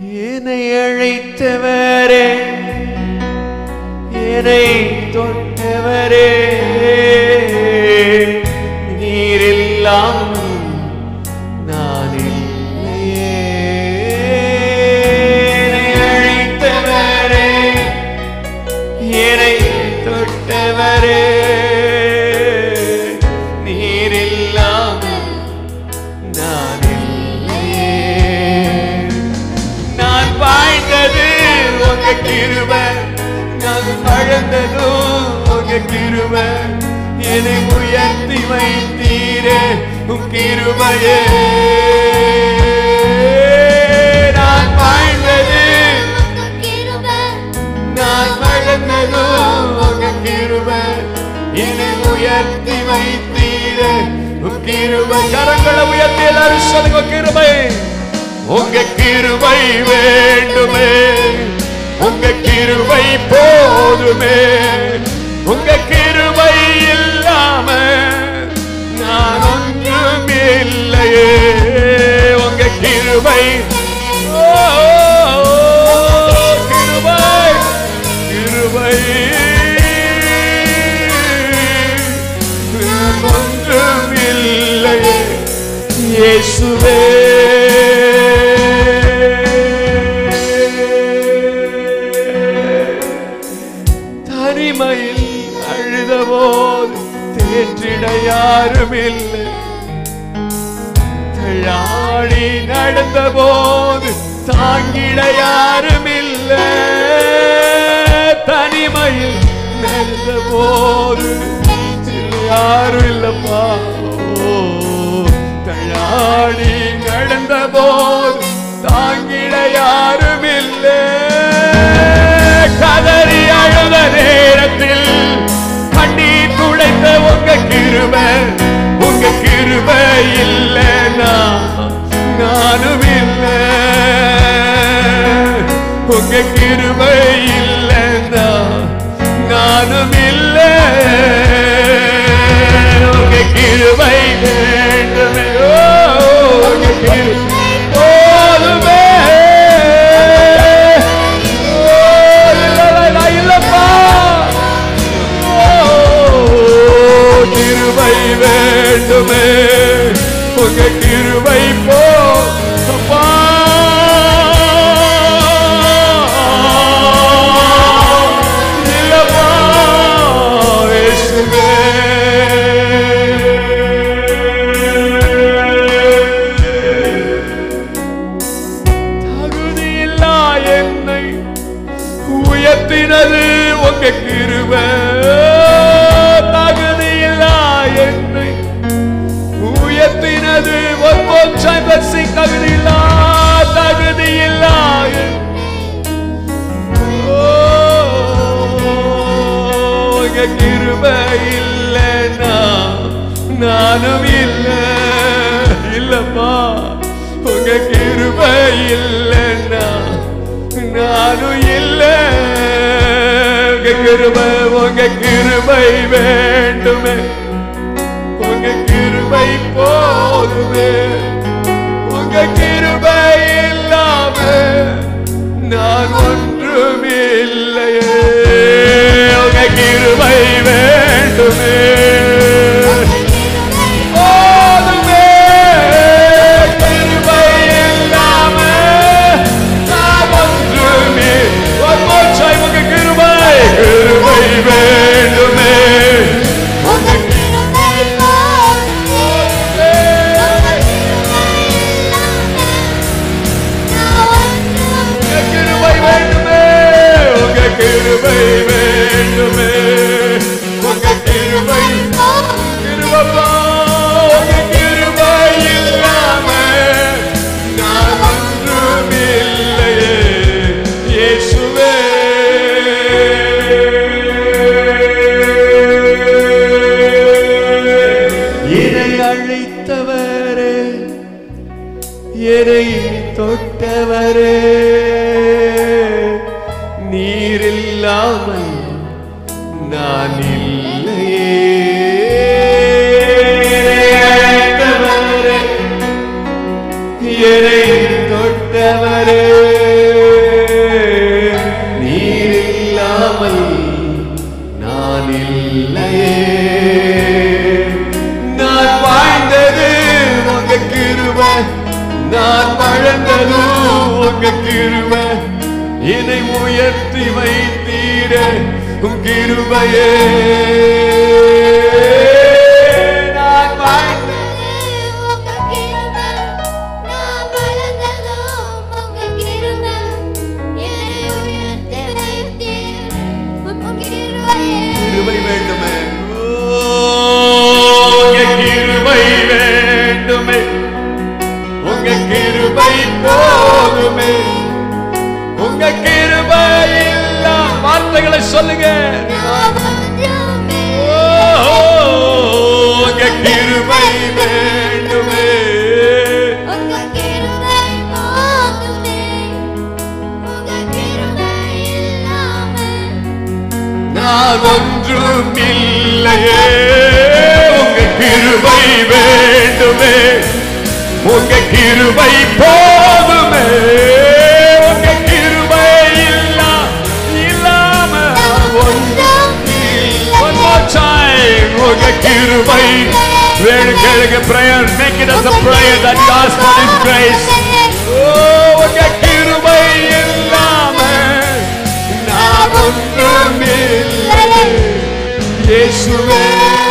என்னை அழைத்தவரே என்னை தொட்டவரே நீர் இல்லாமல் நான் இல்லையே என்னை அழைத்தவரே என்னை தொட்டவரே நீர் இல்லாமல் நான் இல்லையே நான் பாய்ந்தது உங்க கிருப நான் பழந்ததும் உங்க கிருப என்னை உயர்த்தி வைத்தீரே உன் கிருபையே நான் பாய்ந்தது நான் வளர்ந்ததும் உங்க கிருபை என்னை உயர்த்தி வைத்தீரே உன் கிருபை கரங்களை உயர்த்தி எல்லாரும் சொல்லுங்க கிருபை உங்க கிருபை வேண்டுமே உங்க கிருபை போதுமே உங்க கிருபை இல்லாம நான் ஒன்றும் இல்லையே உங்க கிருபை ஓ, கிருபை கிருபை நான் ஒன்றும் இல்லையே இயேசுவே தனிமையில் அழுதபோது தேற்றிட யாரும் இல்லை தள்ளாடி நடந்த போது தாங்கிட யாரும் இல்லை தனிமையில் நடந்த போது யாரும் இல்லப்பா ஓ, தள்ளாடி நடந்த போது தாங்கிட யாரும் இல்லை கதறி அழுத நேரத்தில் கண்ணீர் துடைத்த உங்க கிருபை உங்க கிருபை இல்லைனா நானும் இல்லை உங்க கிருபை இல்லைனா நானும் இல்லை உங்க கிருபை வேண்டுமே ஓ, உங்க கிருபை போதுமே ஓ, இல்ல, இல்ல, இல்லப்பா ஓ, கிருபை வேண்டுமே உங்க கிருபை போ அப்பா. இல்லப்பா, இயேசுவே. தகுதியில்லா என்னை உயர்த்தினது உங்க கிருப தகுதியில்லா என்னை உயர்த்தினது one more time let's sing தகுதியில்லா தகுதியில்லா என்னை. ஓ, உங்க கிருப இல்லைன்னா நானும் இல்லை இல்லப்பா உங்க கிருப இல்லைன்னா நானும் இல்லை உங்க கிருபை உங்க கிருபை வேண்டுமே உங்க கிருபை போதுமே உங்க கிருபை இல்லாம நான் ஒன்றும் இல்லையே உங்க கிருபை வேண்டுமே போதுமே கிருபை இல்லாம நான் ஒன்றுமே One more time, உங்க கிருபை கிருபை வேண்டுமே உங்க கிருபை வேண்டுமே உங்க கிருபை வேண்டுமே உங்க கிருபை கிருபப்பா உங்க கிருபை இல்லாம நான் ஒன்றும் இல்லையே இயேசுவே என்னை அழைத்தவரே என்னை தொட்டவரே நீரில்லாமல் நான் இல்லையே என்னை தொட்டவரே உயர்த்தி வைத்தீரே உம் கிருபையே நான் வாழ்ந்து கிருபை வேண்டுமே ஓ, உங்க கிருபை வேண்டுமே உங்க கிருபை போதுமே உங்க கிருபை இல்லா வார்த்தைகளை சொல்லுங்க ஓ, உங்க கிருபை வேண்டுமே நான் ஒன்றும் இல்லையே உங்க கிருபை வேண்டுமே உங்க கிருபை போதுமே உங்க கிருபை இல்லா இல்லாம ஒன்றும் One more time. உங்க கிருபை வேணும் கேளுங்க prayer make it as a prayer that God's for his grace ஓ உங்க கிருபை இல்லாம நான் ஒன்றும் இல்லை இயேசுவே